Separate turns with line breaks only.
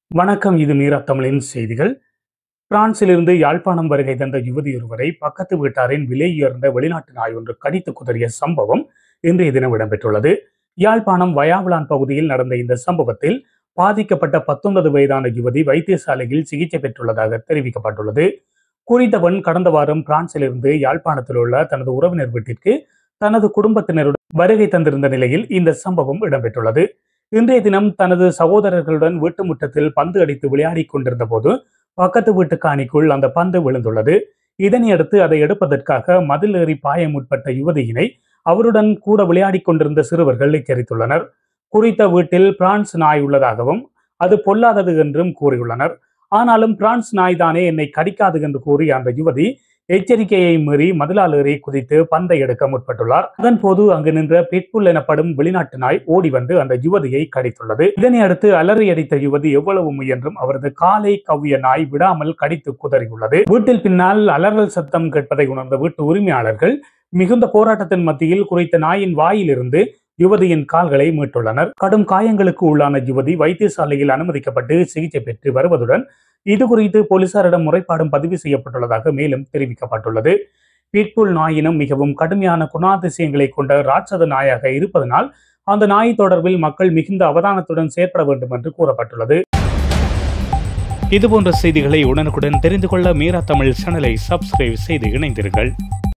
வணக்கம் இது மீரா தமிழின் செய்திகள் பிரான்சிலிருந்து யாழ்ப்பாணம் வருகை தந்த யுவதியொருவரை பக்கத்து வீட்டாரின் விலையுயர்ந்த வெளிநாட்டு நாய் ஒன்று கடித்து குதறிய சம்பவம் இன்றைய தினம் இடம்பெற்றுள்ளது யாழ்ப்பாணம் வயாவலான் பகுதியில் நடந்த இந்த சம்பவத்தில் பாதிக்கப்பட்ட பத்தொன்பது வயதான யுவதி வைத்தியசாலையில் சிகிச்சை பெற்றுள்ளதாக தெரிவிக்கப்பட்டுள்ளது குறித்தவன் கடந்த வாரம் பிரான்சிலிருந்து யாழ்ப்பாணத்தில் உள்ள தனது உறவினர் வீட்டிற்கு தனது குடும்பத்தினருடன் வருகை தந்திருந்த நிலையில் இந்த சம்பவம் இடம்பெற்றுள்ளது இன்றைய தினம் தனது சகோதரர்களுடன் வீட்டு முற்றத்தில் பந்து அடித்து விளையாடிக் கொண்டிருந்த போது பக்கத்து வீட்டு காணிக்குள் அந்த பந்து விழுந்துள்ளது இதனையடுத்து அதை எடுப்பதற்காக மதில் ஏறி பாய முற்பட்ட யுவதியினை அவருடன் கூட விளையாடிக் கொண்டிருந்த சிறுவர்கள் எச்சரித்துள்ளனர் குறித்த வீட்டில் பிரான்ஸ் நாய் உள்ளதாகவும் அது பொல்லாதது என்றும் கூறியுள்ளனர் ஆனாலும் பிரான்ஸ் நாய் தானே என்னை கடிக்காது என்று கூறி அந்த யுவதி எச்சரிக்கையை மீறி மதிலால் ஏறி குதித்து பந்தை எடுக்க முற்பட்டுள்ளார் அதன் போது அங்கு நின்ற பிட்புல் எனப்படும் வெளிநாட்டு நாய் ஓடி வந்து அந்த யுவதியை கடித்துள்ளது இதனை அடுத்து அலறி அடித்த யுவதி எவ்வளவு முயன்றும் அவரது காலை கவ்விய நாய் விடாமல் கடித்து குதறியுள்ளது வீட்டில் பின்னால் அலறல் சத்தம் கேட்பதை உணர்ந்த வீட்டு உரிமையாளர்கள் மிகுந்த போராட்டத்தின் மத்தியில் குறித்த நாயின் வாயிலிருந்து யுவதியின் கால்களை மீட்டுள்ளனர் கடும் காயங்களுக்கு உள்ளான யுவதி வைத்தியசாலையில் அனுமதிக்கப்பட்டு சிகிச்சை பெற்று வருவதுடன் இது குறித்து போலீசாரிடம் முறைப்பாடும் பதிவு செய்யப்பட்டுள்ளதாக மேலும் தெரிவிக்கப்பட்டுள்ளது பீட்புல் நாயினம் மிகவும் கடுமையான குணாதிசயங்களை கொண்ட ராட்சத நாயாக இருப்பதனால் அந்த நாய் தொடர்பில் மக்கள் மிகுந்த அவதானத்துடன் செயற்பட வேண்டும் என்று கூறப்பட்டுள்ளது இதுபோன்ற செய்திகளை உடனுக்குடன் தெரிந்து கொள்ள மீரா தமிழ் சேனலை சப்ஸ்கிரைப் செய்து இணைந்தீர்கள்